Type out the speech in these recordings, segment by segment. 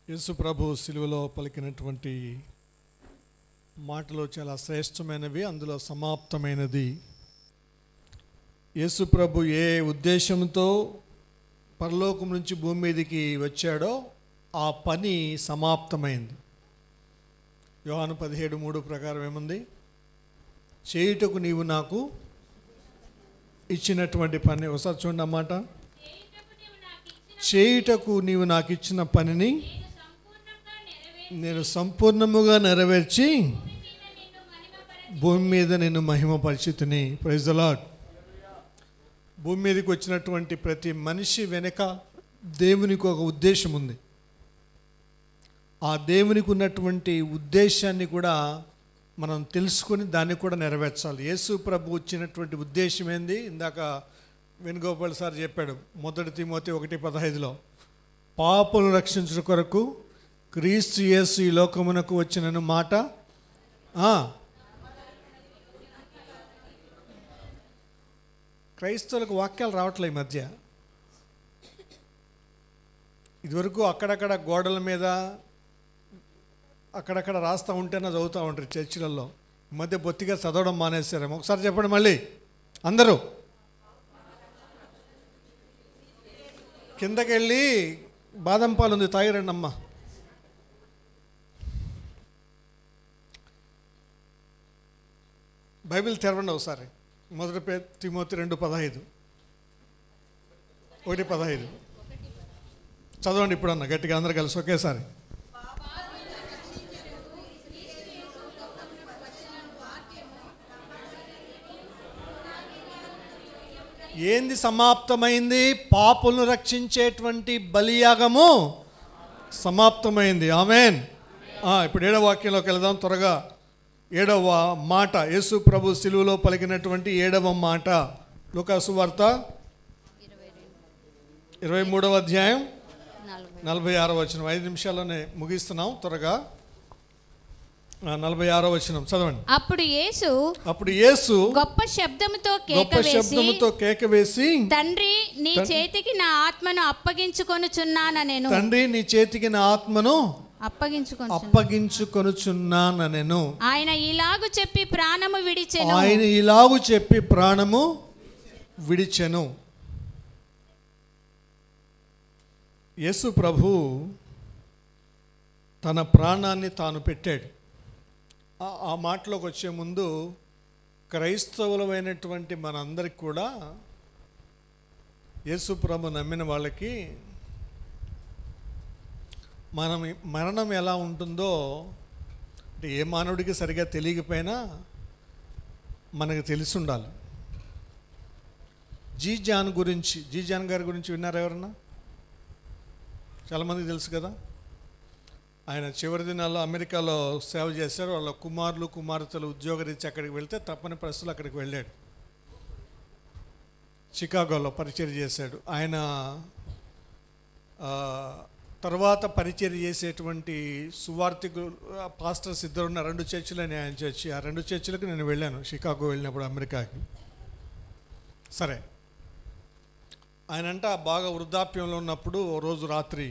యేసు ప్రభు సిలువలో పలికినటువంటి మాటలు చాలా శ్రేష్టమైనవి అందులో సమాప్తమైనది యేసు ప్రభు ఏ ఉద్దేశంతో పరలోకం నుంచి భూమి మీదకి వచ్చాడో ఆ పని సమాప్తమైంది యోహాను పదిహేడు మూడు ప్రకారం ఏముంది చేయుటకు నీవు నాకు ఇచ్చినటువంటి పని ఒకసారి చూడండి అన్నమాట చేయుటకు నీవు నాకు ఇచ్చిన పనిని నేను సంపూర్ణముగా నెరవేర్చి భూమి మీద నేను మహిమపరిచితిని ప్రైజ్ లాడ్ భూమి మీదకి వచ్చినటువంటి ప్రతి మనిషి వెనక దేవునికి ఒక ఉద్దేశం ఉంది ఆ దేవునికి ఉన్నటువంటి ఉద్దేశాన్ని కూడా మనం తెలుసుకొని దాన్ని కూడా నెరవేర్చాలి యేసు ప్రభు వచ్చినటువంటి ఉద్దేశం ఏంది ఇందాక వేణుగోపాల్ సార్ చెప్పాడు మొదటి తిమోతి ఒకటి పదహైదులో పాపలు రక్షించడం కొరకు క్రీస్తు యేసు ఈ లోకమునకు వచ్చినను మాట ఆ. క్రైస్తవులకు వాక్యాలు రావట్లే ఈ మధ్య ఇదివరకు అక్కడక్కడ గోడల మీద అక్కడక్కడ రాస్తూ ఉంటేనే చదువుతూ ఉంటారు చర్చిలలో ఈ మధ్య బొత్తిగా చదవడం మానేశారేమో ఒకసారి చెప్పండి మళ్ళీ అందరూ కిందకెళ్ళి బాదం పాలు ఉంది తాగిరండి అమ్మ బైబిల్ తెరవండి ఒకసారి మొదటి పే తిమోతి రెండు పదహైదు ఒకటి పదహైదు చదవండి ఇప్పుడు అన్న గట్టిగా అందరు కలిసి ఒకేసారి ఏంది సమాప్తమైంది పాపులను రక్షించేటువంటి బలియాగము సమాప్తమైంది ఆమెన్ ఆ, ఇప్పుడు ఏడవ వాక్యంలోకి వెళదాం త్వరగా ఏడవ మాట యేసు ప్రభు సిలువలో పలికినటువంటి ఏడవ మాట లుకాసు వార్త ఇరవై మూడవ అధ్యాయం నలభై నలభై ఆరో వచనం ఐదు నిమిషాల్లోనే ముగిస్తున్నాం త్వరగా ఆ, నలభై ఆరో వచనం చదవండి అప్పుడు యేసు అప్పుడు యేసు గొప్ప శబ్దముతో కేక గొప్ప వేసి శబ్దముతో కేక వేసి తండ్రి నీ తన్- చేతికి నా ఆత్మను అప్పగించుకొనుచున్నాన నేను తండ్రి నీ చేతికి నా ఆత్మను అప్పగించుకొని అప్పగించుకొనుచున్నాను నేను ఆయన ఇలాగు చెప్పి ప్రాణము విడిచెను ఆయన ఇలాగు చెప్పి ప్రాణము విడిచెను యేసు ప్రభు తన ప్రాణాన్ని తాను పెట్టాడు ఆ- ఆ మాటలోకి వచ్చే ముందు క్రైస్తవులమైనటువంటి మనందరికి కూడా యేసు ప్రభు నమ్మిన వాళ్ళకి మనం మరణం ఎలా ఉంటుందో అంటే ఏ మానవుడికి సరిగా తెలియకపోయినా మనకు తెలిసి ఉండాలి జీ జాన్ గురించి జీ జాన్ గారి గురించి విన్నారా ఎవరన్నా చాలామందికి తెలుసు కదా ఆయన చివరి దినాల్లో అమెరికాలో సేవ చేశారు వాళ్ళ కుమారులు కుమార్తెలు ఉద్యోగరీత్యా అక్కడికి వెళ్తే తప్పని పరిస్థితులు అక్కడికి వెళ్ళాడు చికాగోలో పరిచయం చేశాడు ఆయన ఆ, తర్వాత పరిచయం చేసేటువంటి సువార్థికులు ఆ, పాస్టర్స్ ఇద్దరు ఉన్న రెండు చర్చిలని ఆయన చర్చి ఆ రెండు చర్చిలకు నేను వెళ్ళాను షికాగో వెళ్ళినప్పుడు అమెరికాకి సరే ఆయన అంట బాగా వృద్ధాప్యంలో ఉన్నప్పుడు ఓ రోజు రాత్రి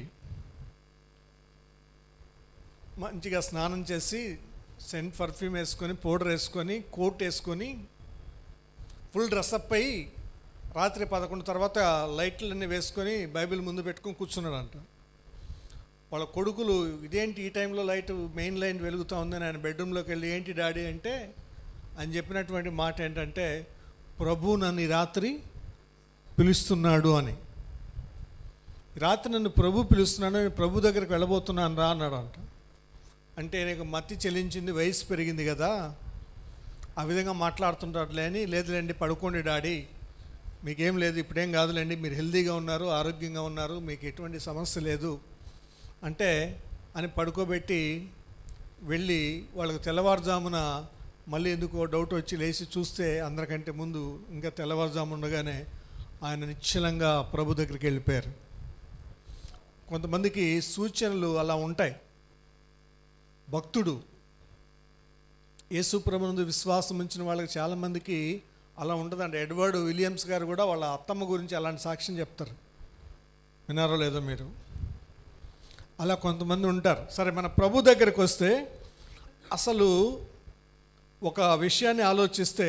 మంచిగా స్నానం చేసి సెంట్ పర్ఫ్యూమ్ వేసుకొని పౌడర్ వేసుకొని కోట్ వేసుకొని ఫుల్ డ్రెస్అప్ అయ్యి రాత్రి పదకొండు తర్వాత లైట్లన్నీ వేసుకొని బైబిల్ ముందు పెట్టుకొని కూర్చున్నాడంట వాళ్ళ కొడుకులు ఇదేంటి ఈ టైంలో లైట్ మెయిన్ లైన్ వెలుగుతూ ఉందని ఆయన బెడ్రూమ్లోకి వెళ్ళి ఏంటి డాడీ అంటే ఆయన చెప్పినటువంటి మాట ఏంటంటే ప్రభు నన్ను ఈ రాత్రి పిలుస్తున్నాడు అని ఈ రాత్రి నన్ను ప్రభు పిలుస్తున్నాడు నేను ప్రభు దగ్గరికి వెళ్ళబోతున్నాను రా అన్నాడు అంట అంటే నీకు మతి చెల్లించింది వయసు పెరిగింది కదా ఆ విధంగా మాట్లాడుతుంటాడులే అని లేదులేండి పడుకోండి డాడీ మీకేం లేదు ఇప్పుడేం కాదులేండి మీరు హెల్తీగా ఉన్నారు ఆరోగ్యంగా ఉన్నారు మీకు ఎటువంటి సమస్య లేదు అంటే అని పడుకోబెట్టి వెళ్ళి వాళ్ళకు తెల్లవారుజామున మళ్ళీ ఎందుకో డౌట్ వచ్చి లేచి చూస్తే అందరికంటే ముందు ఇంకా తెల్లవారుజాము ఉండగానే ఆయన నిశ్చలంగా ప్రభు దగ్గరికి వెళ్ళిపోయారు కొంతమందికి సూచనలు అలా ఉంటాయి భక్తుడు యేసు ప్రభునందు విశ్వాసం ఉంచిన వాళ్ళకి చాలామందికి అలా ఉంటుందండి ఎడ్వర్డ్ విలియమ్స్ గారు కూడా వాళ్ళ అత్తమ్మ గురించి అలాంటి సాక్ష్యం చెప్తారు విన్నారో లేదో మీరు అలా కొంతమంది ఉంటారు సరే మన ప్రభు దగ్గరికి వస్తే అసలు ఒక విషయాన్ని ఆలోచిస్తే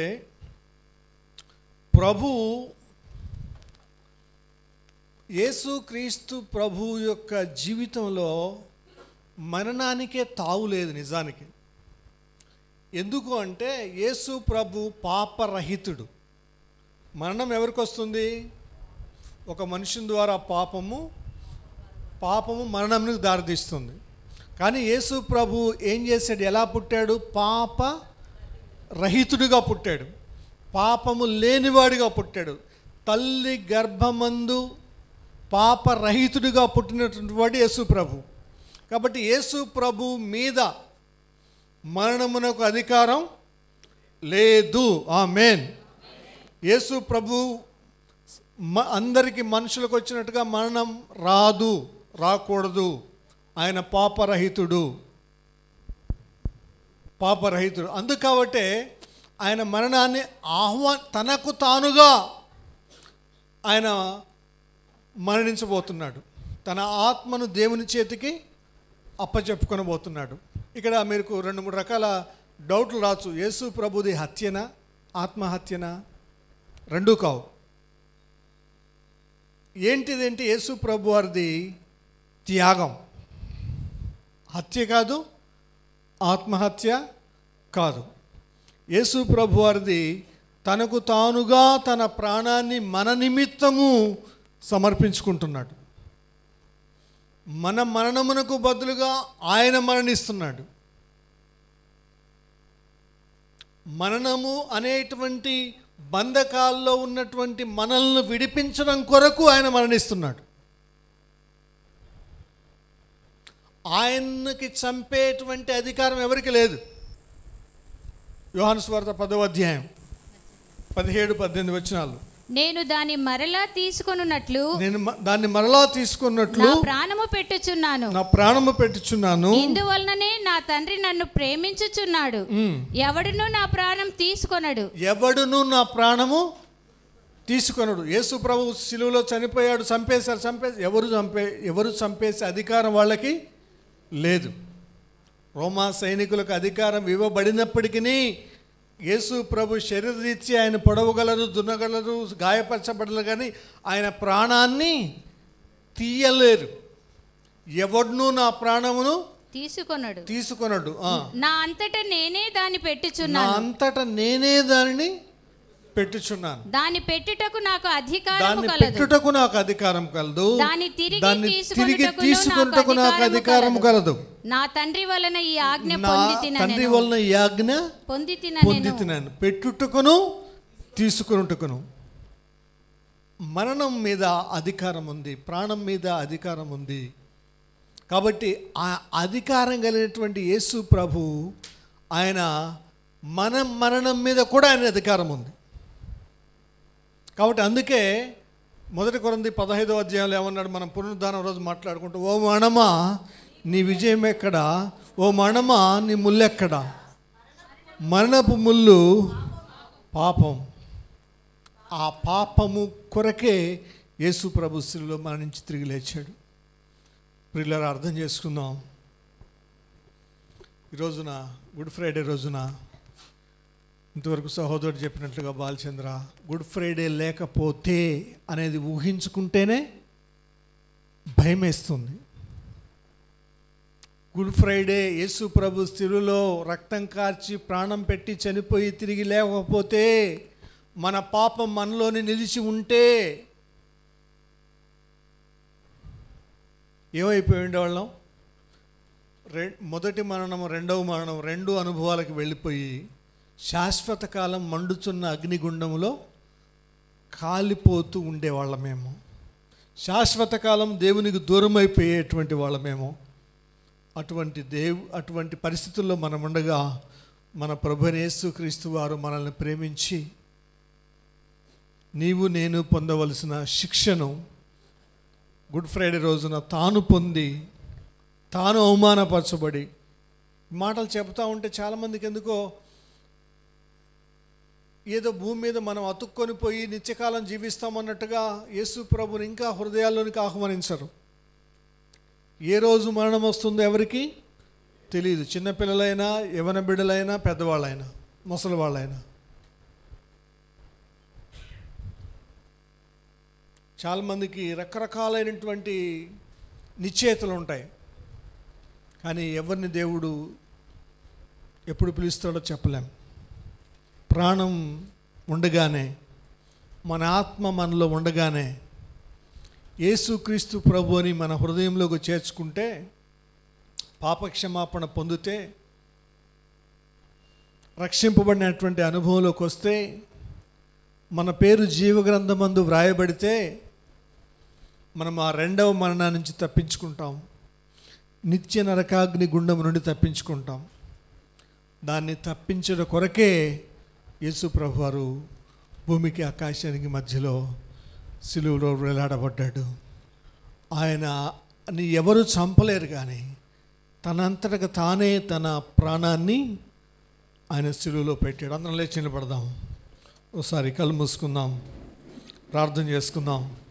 ప్రభు యేసుక్రీస్తు ప్రభు యొక్క జీవితంలో మరణానికే తావు లేదు నిజానికి ఎందుకు అంటే యేసు ప్రభు పాపరహితుడు మరణం ఎవరికి వస్తుంది ఒక మనుషుని ద్వారా పాపము పాపము మరణంకు దారితీస్తుంది కానీ యేసు ప్రభు ఏం చేశాడు ఎలా పుట్టాడు పాప రహితుడిగా పుట్టాడు పాపము లేనివాడిగా పుట్టాడు తల్లి గర్భమందు పాపరహితుడిగా పుట్టినటువంటి వాడు యేసు ప్రభు కాబట్టి యేసు ప్రభు మీద మరణమునకు అధికారం లేదు ఆ మేన్ యేసు ప్రభు మ అందరికీ మనుషులకు వచ్చినట్టుగా మరణం రాదు రాకూడదు ఆయన పాపరహితుడు పాపరహితుడు అందుకు కాబట్టే ఆయన మరణాన్ని ఆహ్వా తనకు తానుగా ఆయన మరణించబోతున్నాడు తన ఆత్మను దేవుని చేతికి అప్పచెప్పుకొనబోతున్నాడు ఇక్కడ మీకు రెండు మూడు రకాల డౌట్లు రావచ్చు యేసు ప్రభుది హత్యనా ఆత్మహత్యనా రెండూ కావు ఏంటిదేంటి యేసు ప్రభు వారిది త్యాగం హత్య కాదు ఆత్మహత్య కాదు యేసు ప్రభు వారిది తనకు తానుగా తన ప్రాణాన్ని మన నిమిత్తము సమర్పించుకుంటున్నాడు మన మరణమునకు బదులుగా ఆయన మరణిస్తున్నాడు మరణము అనేటువంటి బంధకాల్లో ఉన్నటువంటి మనల్ని విడిపించడం కొరకు ఆయన మరణిస్తున్నాడు ఆయనకి చంపేటువంటి అధికారం ఎవరికి లేదు యోహాను స్వార్థ పదవ అధ్యాయం పదిహేడు పద్దెనిమిది వచనాలు నేను దాని మరలా తీసుకొనున్నట్లు నేను మ- దాన్ని మరలా తీసుకున్నట్లు నా ప్రాణము పెట్టుచున్నాను నా ప్రాణము పెట్టుచున్నాను ఇందువలననే నా తండ్రి నన్ను ప్రేమించుచున్నాడు ఉమ్. ఎవడును నా ప్రాణం తీసుకొనడు ఎవడును నా ప్రాణము తీసుకొనడు యేసు ప్రభు శిలువలో చనిపోయాడు చంపేశారు చంపేసి ఎవరు చంపే ఎవరు చంపేసే అధికారం వాళ్ళకి లేదు రోమా సైనికులకు అధికారం ఇవ్వబడినప్పటికీ యేసు ప్రభు శరీరరీత్యా ఆయన పొడవగలరు దున్నగలరు గాయపరచబడరు కానీ ఆయన ప్రాణాన్ని తీయలేరు ఎవడును నా ప్రాణమును తీసుకొనడు తీసుకొనడు ఆ. నా అంతటా నేనే దాన్ని నా పెట్టుచున్నాను అంతటా నేనే దానిని పెట్టుచున్నాను దాని పెట్టుటకు నాకు అధికారం దాన్ని కలదు పెట్టుటకు నాకు అధికారం కలదు దాన్ని తిరిగి దాన్ని తిరిగి తీసుకొనుటకును తీసుకొనుటకు నాకు నాకు అధికారం అధికారము కలదు నా తండ్రి వలన ఈ ఆజ్ఞ నా పొంది తండ్రి తిన వలన ఈ ఆజ్ఞ పొంది తిన పొంది తినాను పెట్టుటకును తీసుకొనుటకును మరణం మీద అధికారం ఉంది ప్రాణం మీద అధికారం ఉంది కాబట్టి ఆ అధికారం కలిగినటువంటి యేసు ప్రభు ఆయన మన మరణం మీద కూడా ఆయన అధికారం ఉంది కాబట్టి అందుకే మొదటి కొరంది పదహైదో అధ్యాయంలో ఏమన్నాడు మనం పునరుద్ధానం రోజు మాట్లాడుకుంటూ ఓ మణమా నీ విజయం ఎక్కడ ఓ మణమా నీ ముల్లెక్కడ మరణపు ముళ్ళు పాపం ఆ పాపము కొరకే యేసు ప్రభు శిలువలో మరణించి తిరిగి లేచాడు ప్రిల్లర్ అర్థం చేసుకుందాం ఈ రోజున గుడ్ ఫ్రైడే రోజున ఇంతవరకు సహోదరుడు చెప్పినట్లుగా బాలచంద్ర గుడ్ ఫ్రైడే లేకపోతే అనేది ఊహించుకుంటేనే భయం వేస్తుంది గుడ్ ఫ్రైడే యేసు ప్రభు స్థిరులో రక్తం కార్చి ప్రాణం పెట్టి చనిపోయి తిరిగి లేకపోతే మన పాపం మనలోని నిలిచి ఉంటే ఏమైపోయి ఉండేవాళ్ళం రె మొదటి మరణం రెండవ మరణం రెండు అనుభవాలకు వెళ్ళిపోయి శాశ్వత కాలం మండుచున్న అగ్నిగుండములో కాలిపోతూ ఉండేవాళ్ళమేమో శాశ్వత కాలం దేవునికి దూరం అయిపోయేటువంటి వాళ్ళమేమో అటువంటి దేవు అటువంటి పరిస్థితుల్లో మనం ఉండగా మన ప్రభునేసు క్రీస్తు వారు మనల్ని ప్రేమించి నీవు నేను పొందవలసిన శిక్షను గుడ్ ఫ్రైడే రోజున తాను పొంది తాను అవమానపరచబడి ఈ మాటలు చెప్తా ఉంటే చాలామందికి ఎందుకో ఏదో భూమి మీద మనం అతుక్కొని పోయి నిత్యకాలం జీవిస్తామన్నట్టుగా యేసు ప్రభుని ఇంకా హృదయాల్లోనికి ఆహ్వానించరు ఏ రోజు మరణం వస్తుందో ఎవరికి తెలియదు చిన్నపిల్లలైనా యవన బిడ్డలైనా పెద్దవాళ్ళైనా ముసలి వాళ్ళైనా చాలామందికి రకరకాలైనటువంటి నిశ్చయితలు ఉంటాయి కానీ ఎవరిని దేవుడు ఎప్పుడు పిలుస్తాడో చెప్పలేం ప్రాణం ఉండగానే మన ఆత్మ మనలో ఉండగానే యేసుక్రీస్తు ప్రభు అని మన హృదయంలోకి చేర్చుకుంటే పాపక్షమాపణ పొందితే రక్షింపబడినటువంటి అనుభవంలోకి వస్తే మన పేరు జీవగ్రంథమందు వ్రాయబడితే మనం ఆ రెండవ మరణా నుంచి తప్పించుకుంటాం నిత్య నరకాగ్ని గుండం నుండి తప్పించుకుంటాం దాన్ని తప్పించడం కొరకే యేసు ప్రభు వారు భూమికి ఆకాశానికి మధ్యలో సిలువలో వేలాడబడ్డాడు ఆయన ని ఎవరు చంపలేరు కానీ తనంతటగా తానే తన ప్రాణాన్ని ఆయన సిలువలో పెట్టాడు అందరం లేచి నిలబడదాం ఒకసారి కళ్ళు మూసుకుందాం ప్రార్థన చేసుకుందాం